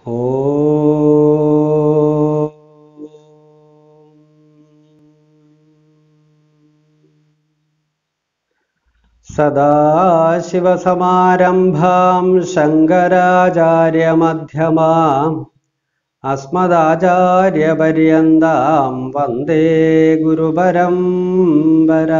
സദാശിവസമാരംഭാം ശങ്കരാചാര്യമധ്യമാം അസ്മദാചാര്യപര്യന്താം വന്ദേ ഗുരുപരമ്പര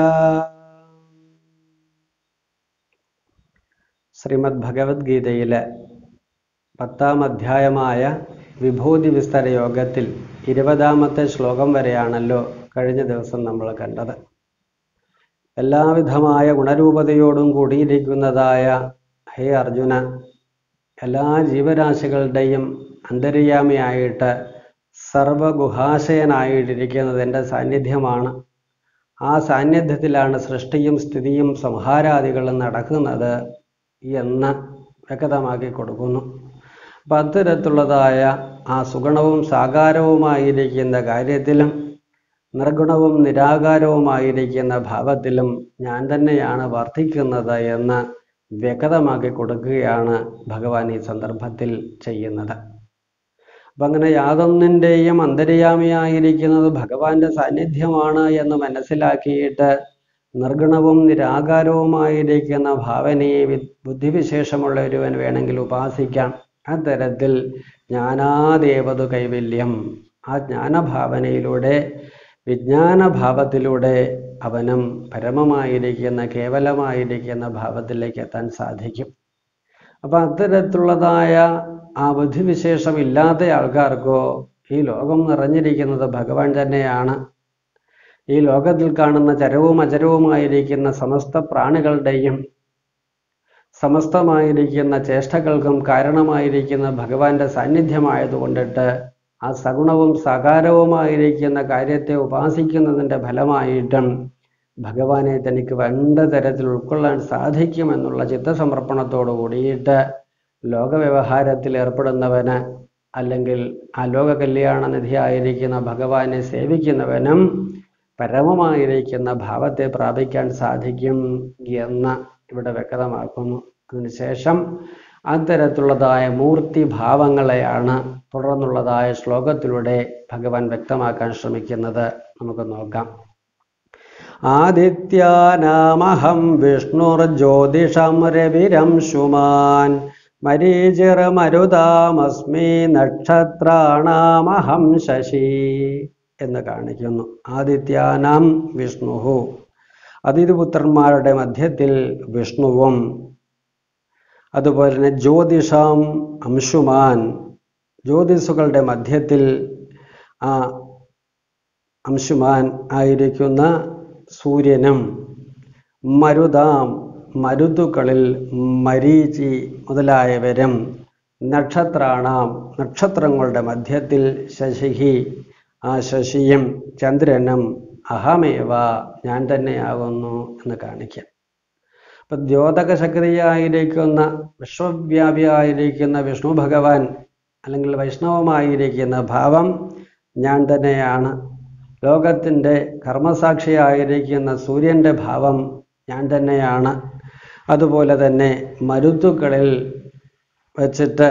ശ്രീമദ് ഭഗവത്ഗീതയിലെ പത്താം അധ്യായമായ വിഭൂതി വിസ്തര യോഗത്തിൽ ഇരുപതാമത്തെ ശ്ലോകം വരെയാണല്ലോ കഴിഞ്ഞ ദിവസം നമ്മൾ കണ്ടത് എല്ലാവിധമായ ഗുണരൂപതയോടും കൂടിയിരിക്കുന്നതായ ഹേ അർജുന എല്ലാ ജീവരാശികളുടെയും അന്തര്യാമിയായിട്ട് സർവഗുഹാശയനായിട്ടിരിക്കുന്നത് എൻ്റെ സാന്നിധ്യമാണ് ആ സാന്നിധ്യത്തിലാണ് സൃഷ്ടിയും സ്ഥിതിയും സംഹാരാദികളും നടക്കുന്നത് എന്ന് വ്യക്തമാക്കി കൊടുക്കുന്നു അപ്പം അത്തരത്തിലുള്ളതായ ആ സുഗുണവും സാകാരവുമായിരിക്കുന്ന കാര്യത്തിലും നിർഗുണവും നിരാകാരവുമായിരിക്കുന്ന ഭാവത്തിലും ഞാൻ തന്നെയാണ് വർദ്ധിക്കുന്നത് എന്ന് വ്യക്തമാക്കി കൊടുക്കുകയാണ് ഭഗവാൻ ഈ സന്ദർഭത്തിൽ ചെയ്യുന്നത് അപ്പം അങ്ങനെ യാതൊന്നിൻ്റെയും അന്തര്യാമിയായിരിക്കുന്നത് ഭഗവാന്റെ സാന്നിധ്യമാണ് എന്ന് മനസ്സിലാക്കിയിട്ട് നിർഗുണവും നിരാകാരവുമായിരിക്കുന്ന ഭാവനയെ ബുദ്ധിവിശേഷമുള്ള ഒരുവൻ വേണമെങ്കിൽ ഉപാസിക്കാം അത്തരത്തിൽ ജ്ഞാനാദേവതു കൈവല്യം ആ ജ്ഞാനഭാവനയിലൂടെ വിജ്ഞാനഭാവത്തിലൂടെ അവനും പരമമായിരിക്കുന്ന കേവലമായിരിക്കുന്ന ഭാവത്തിലേക്ക് എത്താൻ സാധിക്കും അപ്പം അത്തരത്തിലുള്ളതായ ആ ബുദ്ധിവിശേഷം ഇല്ലാത്ത ആൾക്കാർക്കോ ഈ ലോകം നിറഞ്ഞിരിക്കുന്നത് ഭഗവാൻ തന്നെയാണ് ഈ ലോകത്തിൽ കാണുന്ന ചരവും അചരവുമായിരിക്കുന്ന സമസ്ത പ്രാണികളുടെയും സമസ്തമായിരിക്കുന്ന ചേഷ്ടകൾക്കും കാരണമായിരിക്കുന്ന ഭഗവാന്റെ സാന്നിധ്യമായതുകൊണ്ടിട്ട് ആ സഗുണവും സകാരവുമായിരിക്കുന്ന കാര്യത്തെ ഉപാസിക്കുന്നതിൻ്റെ ഫലമായിട്ടും ഭഗവാനെ തനിക്ക് വേണ്ട തരത്തിൽ ഉൾക്കൊള്ളാൻ സാധിക്കുമെന്നുള്ള ചിത്തസമർപ്പണത്തോടു കൂടിയിട്ട് ലോകവ്യവഹാരത്തിൽ ഏർപ്പെടുന്നവന് അല്ലെങ്കിൽ ആ ലോക കല്യാണ നിധിയായിരിക്കുന്ന ഭഗവാനെ സേവിക്കുന്നവനും പരമമായിരിക്കുന്ന ഭാവത്തെ പ്രാപിക്കാൻ സാധിക്കും എന്ന് ഇവിടെ വ്യക്തമാക്കുന്നു അതിനുശേഷം അത്തരത്തിലുള്ളതായ മൂർത്തി ഭാവങ്ങളെയാണ് തുടർന്നുള്ളതായ ശ്ലോകത്തിലൂടെ ഭഗവാൻ വ്യക്തമാക്കാൻ ശ്രമിക്കുന്നത് നമുക്ക് നോക്കാം ആദിത്യാനാമഹം വിഷ്ണുർജ്യോതിഷം രവിരം ശുമാൻ മരീചിറമരുതാമസ്മി നക്ഷത്രാണാമഹം ശശി എന്ന് കാണിക്കുന്നു ആദിത്യാനാം വിഷ്ണു അതിഥിപുത്രന്മാരുടെ മധ്യത്തിൽ വിഷ്ണുവും അതുപോലെ തന്നെ ജ്യോതിഷാം അംശുമാൻ ജ്യോതിസുകളുടെ മധ്യത്തിൽ ആ അംശുമാൻ ആയിരിക്കുന്ന സൂര്യനും മരുതാം മരുതുക്കളിൽ മരീചി മുതലായവരും നക്ഷത്രാണാം നക്ഷത്രങ്ങളുടെ മധ്യത്തിൽ ശശിഹി ആ ശശിയും ചന്ദ്രനും അഹമേവ ഞാൻ തന്നെയാകുന്നു എന്ന് കാണിക്കാം അപ്പൊ ദ്യോതക ശക്തിയായിരിക്കുന്ന വിശ്വവ്യാപിയായിരിക്കുന്ന വിഷ്ണു ഭഗവാൻ അല്ലെങ്കിൽ വൈഷ്ണവമായിരിക്കുന്ന ഭാവം ഞാൻ തന്നെയാണ് ലോകത്തിൻ്റെ കർമ്മസാക്ഷിയായിരിക്കുന്ന സൂര്യൻ്റെ ഭാവം ഞാൻ തന്നെയാണ് അതുപോലെ തന്നെ മരുത്തുക്കളിൽ വച്ചിട്ട്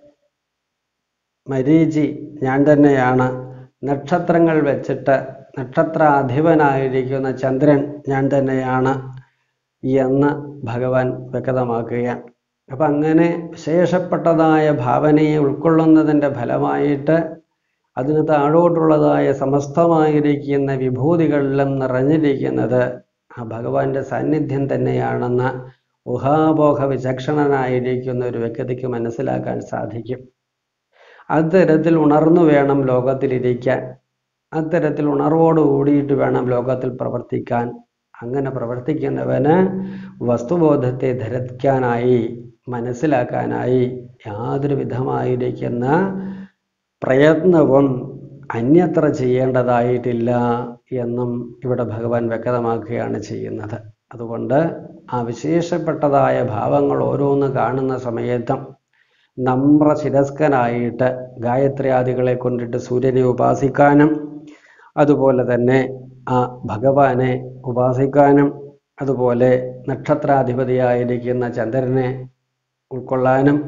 മരീചി ഞാൻ തന്നെയാണ് നക്ഷത്രങ്ങൾ വെച്ചിട്ട് നക്ഷത്രാധിപനായിരിക്കുന്ന ചന്ദ്രൻ ഞാൻ തന്നെയാണ് എന്ന് ഭഗവാൻ വ്യക്തമാക്കുകയാണ് അപ്പം അങ്ങനെ വിശേഷപ്പെട്ടതായ ഭാവനയെ ഉൾക്കൊള്ളുന്നതിൻ്റെ ഫലമായിട്ട് അതിന് താഴോട്ടുള്ളതായ സമസ്തമായിരിക്കുന്ന വിഭൂതികളിലും നിറഞ്ഞിരിക്കുന്നത് ആ ഭഗവാന്റെ സാന്നിധ്യം തന്നെയാണെന്ന് ഊഹാപോഹ വിചക്ഷണനായിരിക്കുന്ന ഒരു വ്യക്തിക്ക് മനസ്സിലാക്കാൻ സാധിക്കും അത്തരത്തിൽ ഉണർന്നു വേണം ലോകത്തിലിരിക്കാൻ അത്തരത്തിൽ ഉണർവോട് കൂടിയിട്ട് വേണം ലോകത്തിൽ പ്രവർത്തിക്കാൻ അങ്ങനെ പ്രവർത്തിക്കുന്നവന് വസ്തുബോധത്തെ ധരിക്കാനായി മനസ്സിലാക്കാനായി യാതൊരു വിധമായിരിക്കുന്ന പ്രയത്നവും അന്യത്ര ചെയ്യേണ്ടതായിട്ടില്ല എന്നും ഇവിടെ ഭഗവാൻ വ്യക്തമാക്കുകയാണ് ചെയ്യുന്നത് അതുകൊണ്ട് ആ വിശേഷപ്പെട്ടതായ ഭാവങ്ങൾ ഓരോന്ന് കാണുന്ന സമയത്തും നമ്ര ശിരസ്കനായിട്ട് ഗായത്രിയാദികളെ കൊണ്ടിട്ട് സൂര്യനെ ഉപാസിക്കാനും അതുപോലെ തന്നെ ആ ഭഗവാനെ ഉപാസിക്കാനും അതുപോലെ നക്ഷത്രാധിപതിയായിരിക്കുന്ന ചന്ദ്രനെ ഉൾക്കൊള്ളാനും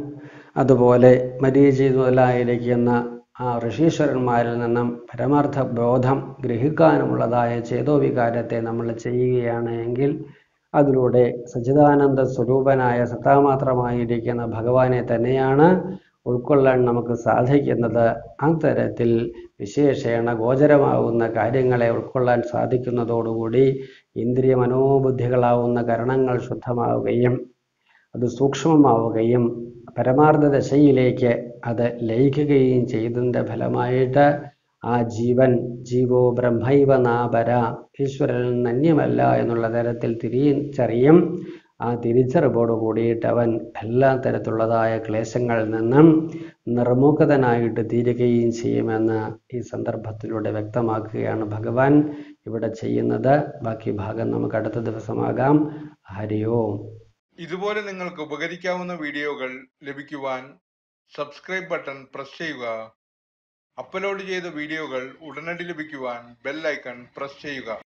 അതുപോലെ മരീചി മുതലായിരിക്കുന്ന ആ ഋഷീശ്വരന്മാരിൽ നിന്നും പരമാർത്ഥ ബോധം ഗ്രഹിക്കാനുമുള്ളതായ ചേതോവികാരത്തെ നമ്മൾ ചെയ്യുകയാണ് എങ്കിൽ അതിലൂടെ സച്ചിദാനന്ദ സ്വരൂപനായ സത്താമാത്രമായിരിക്കുന്ന ഭഗവാനെ തന്നെയാണ് ഉൾക്കൊള്ളാൻ നമുക്ക് സാധിക്കുന്നത് ആ തരത്തിൽ വിശേഷേണ ഗോചരമാവുന്ന കാര്യങ്ങളെ ഉൾക്കൊള്ളാൻ സാധിക്കുന്നതോടുകൂടി ഇന്ദ്രിയ മനോബുദ്ധികളാവുന്ന കരണങ്ങൾ ശുദ്ധമാവുകയും അത് സൂക്ഷ്മമാവുകയും പരമാർത്ഥ ദശയിലേക്ക് അത് ലയിക്കുകയും ചെയ്തതിൻ്റെ ഫലമായിട്ട് ആ ജീവൻ ജീവോ ബ്രഹ്മൈവ നാപര ഈശ്വരനിൽ നിന്ന് അന്യമല്ല എന്നുള്ള തരത്തിൽ തിരിച്ചറിയും ആ തിരിച്ചറിവോട് കൂടിയിട്ട് അവൻ എല്ലാ തരത്തിലുള്ളതായ ക്ലേശങ്ങളിൽ നിന്നും നിർമുഖതനായിട്ട് തീരുകയും ചെയ്യുമെന്ന് ഈ സന്ദർഭത്തിലൂടെ വ്യക്തമാക്കുകയാണ് ഭഗവാൻ ഇവിടെ ചെയ്യുന്നത് ബാക്കി ഭാഗം നമുക്ക് അടുത്ത ദിവസമാകാം ഹരി ഓം ഇതുപോലെ നിങ്ങൾക്ക് ഉപകരിക്കാവുന്ന വീഡിയോകൾ ലഭിക്കുവാൻ സബ്സ്ക്രൈബ് ബട്ടൺ പ്രസ് ചെയ്യുക അപ്ലോഡ് ചെയ്ത വീഡിയോകൾ ഉടനടി ലഭിക്കുവാൻ ബെൽ ഐക്കൺ പ്രസ് ചെയ്യുക